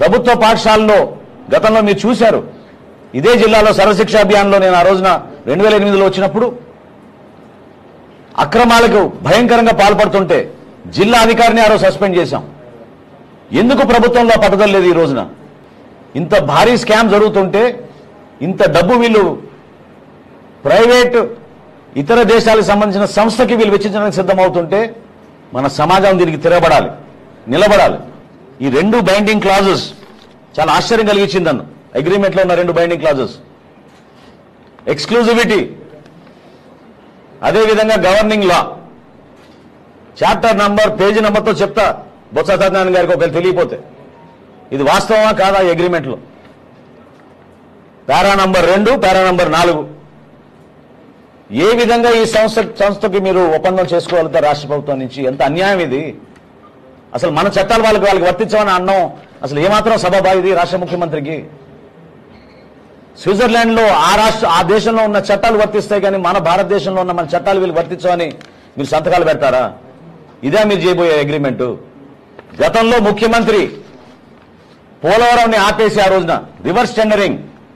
ప్రభుత్వ పాఠశాలలో గతంలో మీరు చూశారు ఇదే జిల్లాలో సర్వశిక్ష అభియాన్లో నేను ఆ రోజున రెండు వేల ఎనిమిదిలో వచ్చినప్పుడు అక్రమాలకు భయంకరంగా పాల్పడుతుంటే జిల్లా అధికారిని ఆ రోజు సస్పెండ్ చేశాం ఎందుకు ప్రభుత్వంలో పట్టుదల లేదు ఈ రోజున ఇంత భారీ స్కామ్ జరుగుతుంటే ఇంత డబ్బు వీళ్ళు ప్రైవేట్ ఇతర దేశాలకు సంబంధించిన సంస్థకి వీళ్ళు వెచ్చించడానికి సిద్ధమవుతుంటే మన సమాజం దీనికి తిరగబడాలి నిలబడాలి ఈ రెండు బైండింగ్ క్లాజెస్ చాలా ఆశ్చర్యం కలిగించింది నన్ను అగ్రిమెంట్లో ఉన్న రెండు బైండింగ్ క్లాజెస్ ఎక్స్క్లూజివిటీ అదేవిధంగా governing law chapter number page నంబర్తో చెప్తా బొత్స సత్యనారాయణ గారికి ఒకవేళ తెలియపోతే ఇది వాస్తవమా కాదా ఈ అగ్రిమెంట్లో పారా నంబర్ రెండు పారా నంబర్ నాలుగు ఏ విధంగా ఈ సంస్థ సంస్థకి మీరు ఒప్పందం చేసుకోగలుగుతారు రాష్ట్ర ప్రభుత్వం నుంచి ఎంత అన్యాయం ఇది అసలు మన చట్టాలు వాళ్ళకి వాళ్ళకి వర్తించమని అన్నం అసలు ఏమాత్రం సభబా ఇది రాష్ట్ర ముఖ్యమంత్రికి స్విట్జర్లాండ్ లో ఆ రాష్ట్ర ఆ దేశంలో ఉన్న చట్టాలు వర్తిస్తాయి కానీ మన భారతదేశంలో ఉన్న మన చట్టాలు వీళ్ళు వర్తించమని మీరు సంతకాలు పెడతారా ఇదే మీరు చేయబోయే అగ్రిమెంటు గతంలో ముఖ్యమంత్రి పోలవరంని ఆపేసి ఆ రోజున రివర్స్ టెండరింగ్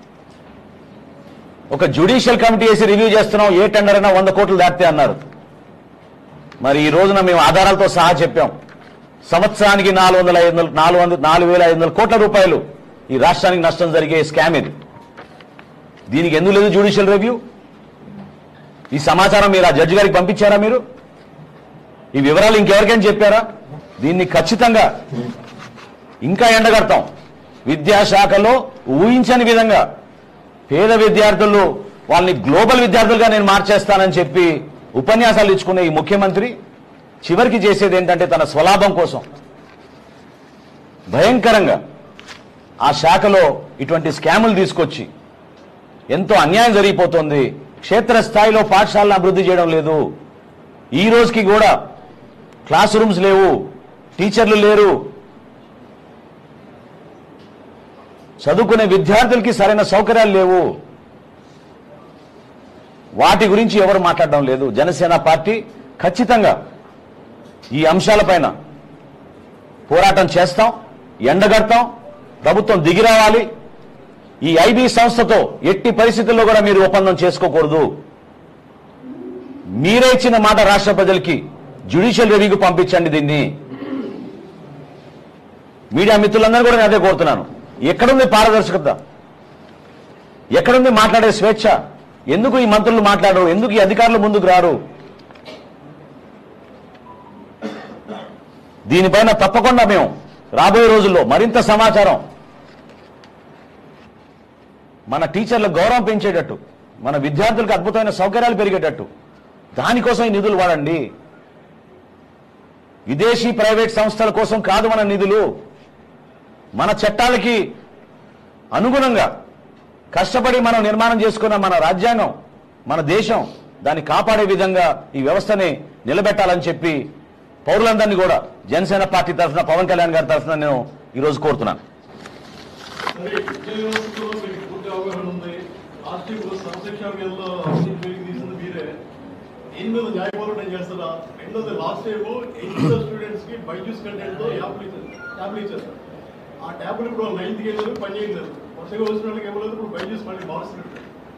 ఒక జ్యుడిషియల్ కమిటీ వేసి రివ్యూ చేస్తున్నాం ఏ టెండర్ అయినా వంద కోట్లు దాటితే అన్నారు మరి ఈ రోజున మేము ఆధారాలతో సహా చెప్పాం సంవత్సరానికి నాలుగు వందల ఐదు వందల నాలుగు వందల నాలుగు వేల ఐదు వందల కోట్ల రూపాయలు ఈ రాష్ట్రానికి నష్టం జరిగే స్కామ్ ఇది దీనికి ఎందుకు లేదు జ్యుడిషియల్ రివ్యూ ఈ సమాచారం మీరు ఆ జడ్జి గారికి పంపించారా మీరు ఈ వివరాలు ఇంకెవరికైనా చెప్పారా దీన్ని ఖచ్చితంగా ఇంకా ఎండగడతాం విద్యాశాఖలో ఊహించని విధంగా పేద విద్యార్థులు వాళ్ళని గ్లోబల్ విద్యార్థులుగా నేను మార్చేస్తానని చెప్పి ఉపన్యాసాలు ఇచ్చుకునే ఈ ముఖ్యమంత్రి చివరికి చేసేది ఏంటంటే తన స్వలాభం కోసం భయంకరంగా ఆ శాఖలో ఇటువంటి స్కాములు తీసుకొచ్చి ఎంతో అన్యాయం జరిగిపోతుంది క్షేత్రస్థాయిలో పాఠశాలను అభివృద్ధి చేయడం లేదు ఈ రోజుకి కూడా క్లాస్ రూమ్స్ లేవు టీచర్లు లేరు చదువుకునే విద్యార్థులకి సరైన సౌకర్యాలు లేవు వాటి గురించి ఎవరు మాట్లాడడం లేదు జనసేన పార్టీ ఖచ్చితంగా ఈ అంశాలపైన పోరాటం చేస్తాం ఎండగడతాం ప్రభుత్వం దిగి రావాలి ఈ ఐబీ సంస్థతో ఎట్టి పరిస్థితుల్లో కూడా మీరు ఒప్పందం చేసుకోకూడదు మీరే ఇచ్చిన మాట రాష్ట్ర ప్రజలకి జ్యుడిషియల్ రివ్యూకి పంపించండి దీన్ని మీడియా మిత్రులందరూ కూడా నేను అదే కోరుతున్నాను ఎక్కడుంది పారదర్శకత ఎక్కడుంది మాట్లాడే స్వేచ్ఛ ఎందుకు ఈ మంత్రులు మాట్లాడరు ఎందుకు ఈ అధికారులు ముందుకు రారు దీనిపైన తప్పకుండా మేము రాబోయే రోజుల్లో మరింత సమాచారం మన టీచర్ల గౌరవం పెంచేటట్టు మన విద్యార్థులకు అద్భుతమైన సౌకర్యాలు పెరిగేటట్టు దానికోసం ఈ నిధులు వాడండి విదేశీ ప్రైవేట్ సంస్థల కోసం కాదు మన నిధులు మన చట్టాలకి అనుగుణంగా కష్టపడి మనం నిర్మాణం చేసుకున్న మన రాజ్యాంగం మన దేశం దాన్ని కాపాడే విధంగా ఈ వ్యవస్థని నిలబెట్టాలని చెప్పి పౌరులందరినీ కూడా జనసేన పార్టీ తరఫున పవన్ కళ్యాణ్ గారి తరఫున నేను ఈరోజు కోరుతున్నాను సరే విద్యా వ్యవస్థలో మీకు పూర్తి అవగాహన ఉంది లాస్ట్ ఇప్పుడు సర్వశిక్ష బిల్లు అవినీతి తీసింది మీరే దీని మీద న్యాయ పోరాటం చేస్తారా రెండోది లాస్ట్ టైం ఎయిత్ స్టూడెంట్స్ కి బైజూస్ కంటెంట్ తో యాప్లు ఇచ్చారు ట్యాబ్లు ఇచ్చారు ఆ ట్యాబ్లు ఇప్పుడు నైన్త్ వెళ్ళారు పని చేయలేదు కొత్తగా వచ్చిన వాళ్ళకి ఇవ్వలేదు ఇప్పుడు బైజూస్ మళ్ళీ మారుస్తున్నట్టు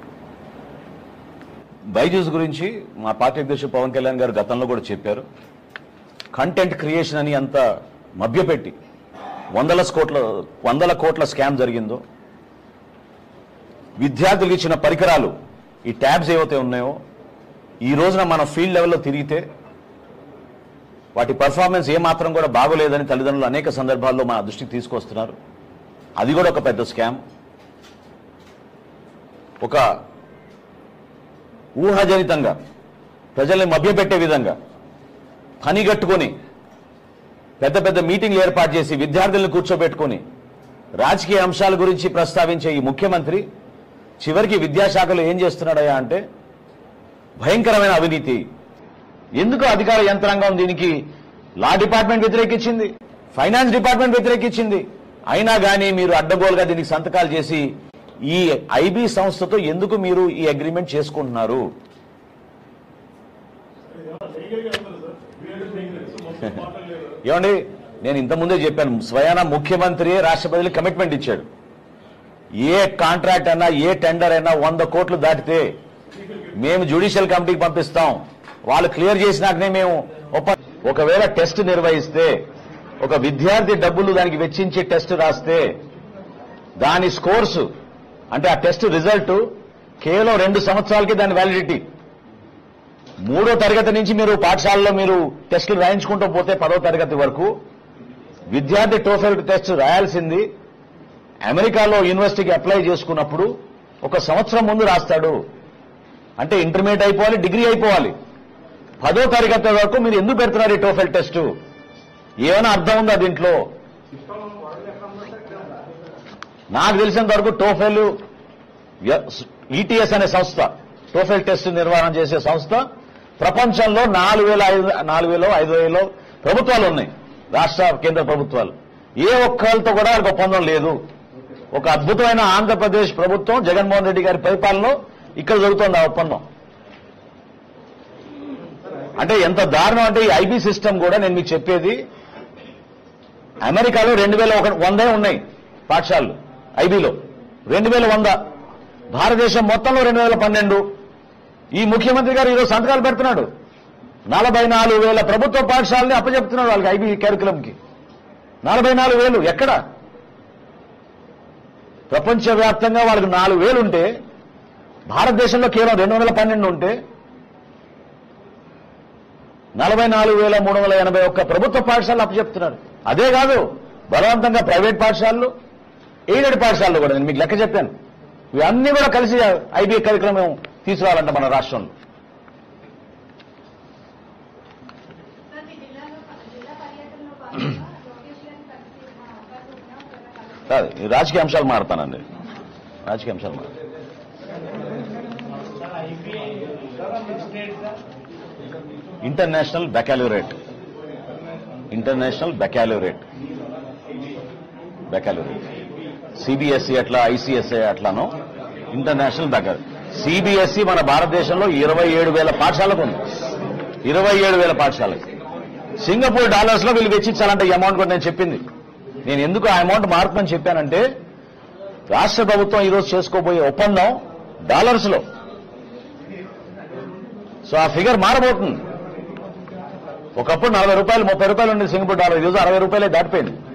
బైజూస్ గురించి మా పార్టీ అధ్యక్షుడు పవన్ కళ్యాణ్ గారు గతంలో కూడా చెప్పారు కంటెంట్ క్రియేషన్ అని అంత మభ్యపెట్టి వందల కోట్ల వందల కోట్ల స్కామ్ జరిగిందో విద్యార్థులకు ఇచ్చిన పరికరాలు ఈ ట్యాబ్స్ ఏవైతే ఉన్నాయో ఈ రోజున మన ఫీల్డ్ లెవెల్లో తిరిగితే వాటి పర్ఫార్మెన్స్ ఏమాత్రం కూడా బాగోలేదని తల్లిదండ్రులు అనేక సందర్భాల్లో మా దృష్టికి తీసుకొస్తున్నారు అది కూడా ఒక పెద్ద స్కామ్ ఒక ఊహాజనితంగా ప్రజల్ని మభ్యపెట్టే విధంగా పనిగట్టుకొని పెద్ద పెద్ద మీటింగ్లు ఏర్పాటు చేసి విద్యార్థులను కూర్చోబెట్టుకొని రాజకీయ అంశాల గురించి ప్రస్తావించే ఈ ముఖ్యమంత్రి చివరికి విద్యాశాఖలో ఏం చేస్తున్నాడయ్యా అంటే భయంకరమైన అవినీతి ఎందుకు అధికార యంత్రాంగం దీనికి లా డిపార్ట్మెంట్ వ్యతిరేకించింది ఫైనాన్స్ డిపార్ట్మెంట్ వ్యతిరేకించింది అయినా కానీ మీరు అడ్డగోలుగా దీనికి సంతకాలు చేసి ఈ ఐబీ సంస్థతో ఎందుకు మీరు ఈ అగ్రిమెంట్ చేసుకుంటున్నారు లీగల్ గా ఉన్నారు సార్ వీళ్ళు లీగల్ సో మొత్తం మాట్లాడలేదు ఏమండి నేను ఇంతకుముందే చెప్పాను స్వయాన ముఖ్యమంత్రి రాష్ట్రపతికి కమిట్మెంట్ ఇచ్చాడు ఏ కాంట్రాక్ట్ అయినా ఏ టెండర్ అయినా వంద కోట్లు దాటితే మేము జ్యుడిషియల్ కమిటీకి పంపిస్తాం వాళ్ళు క్లియర్ చేసినాకనే మేము ఒప్ప- ఒకవేళ టెస్ట్ నిర్వహిస్తే ఒక విద్యార్థి డబ్బులు దానికి వెచ్చించి టెస్ట్ రాస్తే దాని స్కోర్స్ అంటే ఆ టెస్ట్ రిజల్ట్ కేవలం రెండు సంవత్సరాలకి దాని వ్యాలిడిటీ మూడో తరగతి నుంచి మీరు పాఠశాలలో మీరు టెస్టులు రాయించుకుంటూ పోతే పదో తరగతి వరకు విద్యార్థి టోఫెల్ టెస్ట్ రాయాల్సింది అమెరికాలో యూనివర్సిటీకి అప్లై చేసుకున్నప్పుడు ఒక సంవత్సరం ముందు రాస్తాడు అంటే ఇంటర్మీడియట్ అయిపోవాలి డిగ్రీ అయిపోవాలి పదో తరగతి వరకు మీరు ఎందుకు పెడుతున్నారు ఈ టోఫెల్ టెస్ట్ ఏమైనా అర్థం ఉందా దీంట్లో నాకు తెలిసినంత వరకు టోఫెల్ ఈటీఎస్ అనే సంస్థ టోఫెల్ టెస్ట్ నిర్వహణ చేసే సంస్థ ప్రపంచంలో నాలుగు వేల ఐదు నాలుగు వేలో ఐదు వేలో ప్రభుత్వాలు ఉన్నాయి రాష్ట్ర కేంద్ర ప్రభుత్వాలు ఏ ఒక్కరితో కూడా వాళ్ళకి ఒప్పందం లేదు ఒక అద్భుతమైన ఆంధ్రప్రదేశ్ ప్రభుత్వం జగన్మోహన్ రెడ్డి గారి పరిపాలనలో ఇక్కడ జరుగుతోంది ఆ ఒప్పందం అంటే ఎంత దారుణం అంటే ఈ ఐబీ సిస్టమ్ కూడా నేను మీకు చెప్పేది అమెరికాలో రెండు వేల ఒక వందే ఉన్నాయి పాఠశాలలు ఐబీలో రెండు వేల వంద భారతదేశం మొత్తంలో రెండు వేల పన్నెండు ఈ ముఖ్యమంత్రి గారు ఈరోజు సంతకాలు పెడుతున్నాడు నలభై నాలుగు వేల ప్రభుత్వ పాఠశాలని అప్పచెప్తున్నాడు వాళ్ళకి ఐబీ క్యారికులంకి నలభై నాలుగు వేలు ఎక్కడ ప్రపంచవ్యాప్తంగా వాళ్ళకి నాలుగు వేలు ఉంటే భారతదేశంలో కేవలం రెండు వందల పన్నెండు ఉంటే నలభై నాలుగు వేల మూడు వందల ఎనభై ఒక్క ప్రభుత్వ పాఠశాలలు అప్పచెప్తున్నారు అదే కాదు బలవంతంగా ప్రైవేట్ పాఠశాలలు ఎయిడెడ్ పాఠశాలలు కూడా నేను మీకు లెక్క చెప్పాను ఇవన్నీ కూడా కలిసి ఐబీ కార్యక్రమం తీసుకురావాలంట మన రాష్ట్రంలో ప్రతి జిల్లాలో జిల్లా పర్యటనలో భాగంగా లోకేష్ గారిని కలిసి మా అవకాశం ఉన్నా ఒకవేళ కలవడం కాదు ఈ రాజకీయ అంశాలు మారుతానండి రాజకీయ అంశాలు మారుతాను international baccalaureate international baccalaureate baccalaureate CBSE అట్లా ఐసిఎస్ఐ అట్లాను ఇంటర్నేషనల్ బెకాల్ సిబిఎస్ఈ మన భారతదేశంలో ఇరవై ఏడు వేల పాఠశాలకు ఉంది ఇరవై ఏడు వేల పాఠశాలకి సింగపూర్ డాలర్స్ లో వీళ్ళు వెచ్చించాలంటే ఈ అమౌంట్ కూడా నేను చెప్పింది నేను ఎందుకు ఆ అమౌంట్ మారుతుందని చెప్పానంటే రాష్ట్ర ప్రభుత్వం ఈరోజు చేసుకోబోయే ఒప్పందం డాలర్స్ లో సో ఆ ఫిగర్ మారబోతుంది ఒకప్పుడు నలభై రూపాయలు ముప్పై రూపాయలు ఉండేది సింగపూర్ డాలర్ ఈరోజు అరవై రూపాయలే దాటిపోయింది